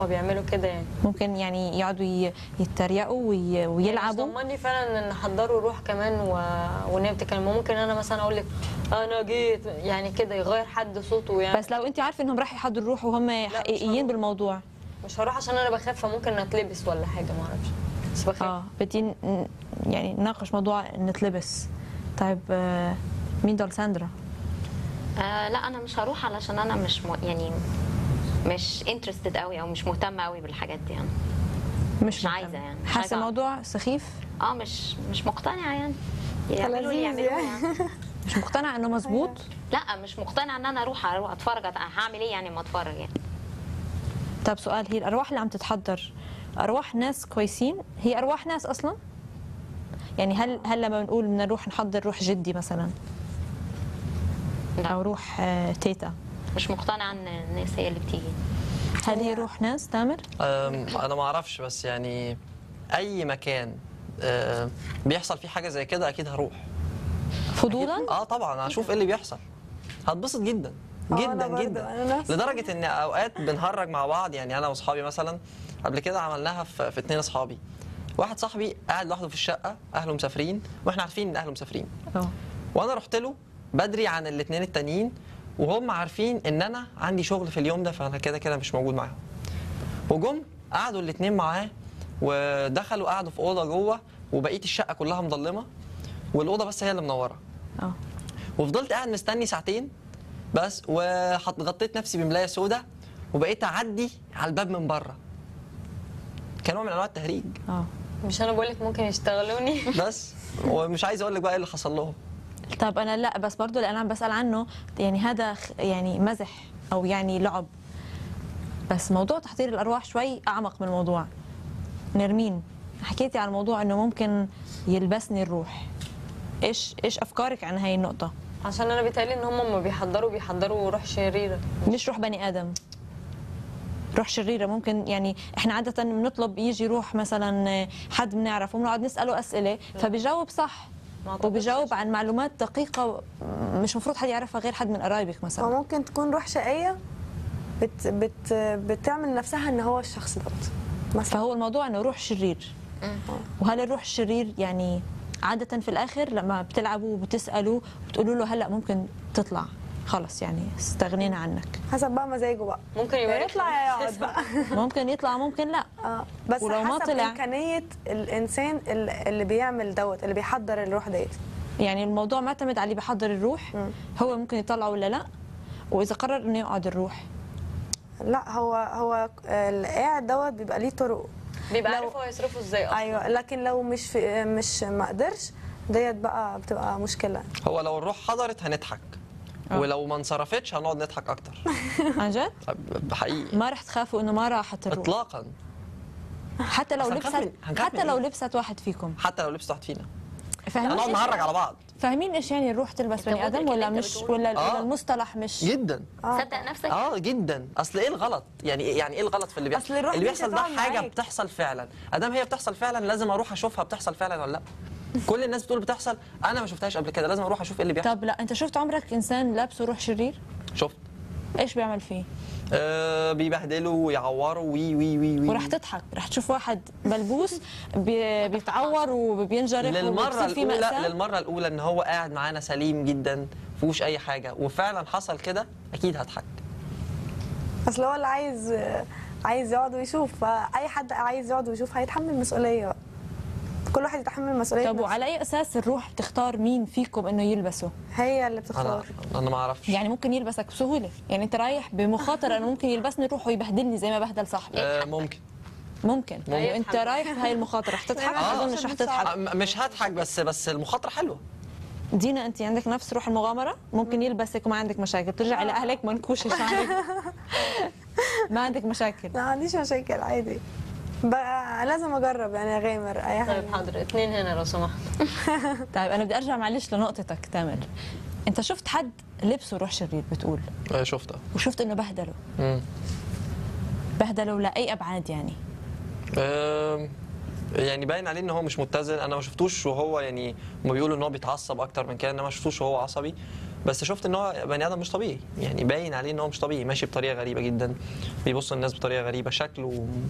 بيعملوا كده يعني ممكن يعني يقعدوا ي- يتريقوا وي- يعني ويلعبوا مش ضمني فعلا ان حضروا روح كمان و... وان هي بتتكلم ممكن انا مثلا اقول لك انا جيت يعني كده يغير حد صوته يعني بس لو انت عارفه انهم راح يحضروا روح وهم حقيقيين هروح. بالموضوع مش هروح عشان انا بخاف فممكن اتلبس ولا حاجه ما اعرفش بس بخاف اه بدي ن- يعني نناقش موضوع نتلبس طيب آه، مين دول ساندرا آه لا انا مش هروح علشان انا مش م... يعني مش انترستد قوي او مش مهتمه قوي بالحاجات دي يعني مش مهتمة. عايزة يعني، مش حاسه عايزة الموضوع سخيف اه مش مش مقتنعه يعني يعملوا اللي لذيذ يعملوه يعني. يعني. مش مقتنعه انه مزبوط لا مش مقتنعه ان انا اروح اروح اتفرج أت- هعمل ايه يعني ما اتفرج يعني طب سؤال هي الارواح اللي عم تتحضر ارواح ناس كويسين هي ارواح ناس اصلا يعني هل هل لما بنقول بدنا نروح نحضر روح جدي مثلا لا او روح آه، تيتا مش مقتنعه ان الناس هي اللي بتيجي هل هي روح ناس تامر أم، انا ما اعرفش بس يعني اي مكان أه، بيحصل فيه حاجه زي كده اكيد هروح فضولا اه طبعا هشوف ايه اللي بيحصل هتبسط جدا آه، جدا أنا برضه، جدا أنا نفس- لدرجه ان اوقات بنهرج مع بعض يعني انا واصحابي مثلا قبل كده عملناها في, في اتنين اصحابي واحد صاحبي قاعد لوحده في الشقه اهله مسافرين واحنا عارفين ان اهله مسافرين اه وانا رحت له بدري عن الاثنين التانيين وهم عارفين ان انا عندي شغل في اليوم ده فانا كده كده مش موجود معاهم وجم قعدوا الاثنين معاه ودخلوا قعدوا في اوضه جوه وبقيه الشقه كلها مظلمه والاوضه بس هي اللي منوره اه وفضلت قاعد مستني ساعتين بس وغطيت نفسي بملايه سودا وبقيت اعدي على الباب من بره كان نوع من انواع التهريج اه مش انا بقول لك ممكن يشتغلوني بس ومش عايز اقول لك بقى ايه اللي حصل لهم طب انا لا بس برضه لان انا عم بسال عنه يعني هذا خ- يعني مزح او يعني لعب بس موضوع تحضير الارواح شوي اعمق من الموضوع نرمين حكيتي عن موضوع انه ممكن يلبسني الروح ايش ايش افكارك عن هاي النقطه عشان انا بيتهيألي ان هم ما بيحضروا بيحضروا روح شريره مش روح بني ادم روح شريره ممكن يعني احنا عاده بنطلب يجي روح مثلا حد بنعرفه وبنقعد نساله اسئله فبيجاوب صح ما أعتقدش. وبيجاوب عن معلومات دقيقه مش مفروض حد يعرفها غير حد من قرايبك مثلا وممكن تكون روح شقيه بت بت بتعمل نفسها ان هو الشخص دوت مثلا فهو الموضوع انه روح شرير وهل الروح الشرير يعني عادة في الآخر لما بتلعبوا وبتسألوا بتقولوا له هلا ممكن تطلع خلص يعني استغنينا عنك حسب بقى مزاجه بقى ممكن يا يبقى يطلع يا يقعد بقى ممكن يطلع ممكن لا اه بس ولو ما حسب طلع؟ امكانيه الانسان اللي اللي بيعمل دوت اللي بيحضر الروح ديت يعني الموضوع معتمد على اللي بيحضر الروح هو ممكن يطلع ولا لا وإذا قرر إنه يقعد الروح لا هو هو اللي قاعد دوت بيبقى ليه طرق بيبقى لو- عارف هو يصرفه ازاي اصلا ايوه لكن لو مش في مش ما قدرش ديت بقى بتبقى مشكله هو لو الروح حضرت هنضحك آه. ولو ما انصرفتش هنقعد نضحك اكتر عن جد حقيقي ما رح تخافوا إنه ما راحت الروح اطلاقا حتى لو بس هنخاف لبست من- هنخاف حتى من لو إيه؟ لبست واحد فيكم حتى لو لبست واحد فينا فاهمين هنقعد إيش نهرج على بعض فاهمين ايش يعني الروح تلبس بني مدرك ادم اللي ولا أنت مش بتقوله؟ ولا آه. ولا المصطلح مش جدا صدق نفسك اه جدا اصل ايه الغلط يعني يعني ايه الغلط في اللي بيحصل أصل الروح اللي دي بيحصل ده هتقعد حاجه معاك. بتحصل فعلا ادام هي بتحصل فعلا لازم اروح اشوفها بتحصل فعلا ولا لا كل الناس بتقول بتحصل انا ما شفتهاش قبل كده لازم اروح اشوف ايه اللي بيحصل طب لا انت شفت عمرك انسان لابسه روح شرير شفت ايش بيعمل فيه آه بيبهدلوا ويعوروا وي وي وي وي ورح تضحك رح تشوف واحد ملبوس بي- بيتعور وبينجرح للمره وبتصير فيه الاولى مأساة للمره الاولى ان هو قاعد معانا سليم جدا فيهوش اي حاجه وفعلا حصل كده اكيد هضحك اصل هو اللي عايز عايز يقعد ويشوف فاي حد عايز يقعد ويشوف هيتحمل مسؤوليه بقى. كل واحد يتحمل مسؤوليه طب نفسه. وعلى اي اساس الروح بتختار مين فيكم انه يلبسه هي اللي انا بتختار انا ما اعرفش يعني ممكن يلبسك بسهوله يعني انت رايح بمخاطره انه ممكن يلبسني روح ويبهدلني زي ما بهدل صاحبي آه ممكن ممكن ممكن. انت رايح بهاي المخاطره رح تضحك آه. ما اظنش رح تضحك آه م- مش هضحك بس بس المخاطره حلوه دينا انت عندك نفس روح المغامره ممكن يلبسك وما عندك مشاكل ترجعي لاهلك منكوشه شعرك ما عندك مشاكل ما عنديش مشاكل عادي بقى لازم اجرب يعني اغامر اي حاجه طيب حاضر اتنين هنا لو سمحت طيب انا بدي ارجع معلش لنقطتك تامر انت شفت حد لبسه روح شرير بتقول آه شفتها وشفت انه بهدله مم. بهدله لاي ابعاد يعني آم، يعني باين عليه ان هو مش متزن انا ما شفتوش وهو يعني هم بيقولوا ان هو بيتعصب اكتر من كده انا ما شفتوش وهو عصبي بس شفت ان هو بني ادم مش طبيعي يعني باين عليه ان هو مش طبيعي ماشي بطريقه غريبه جدا بيبص للناس بطريقه غريبه شكله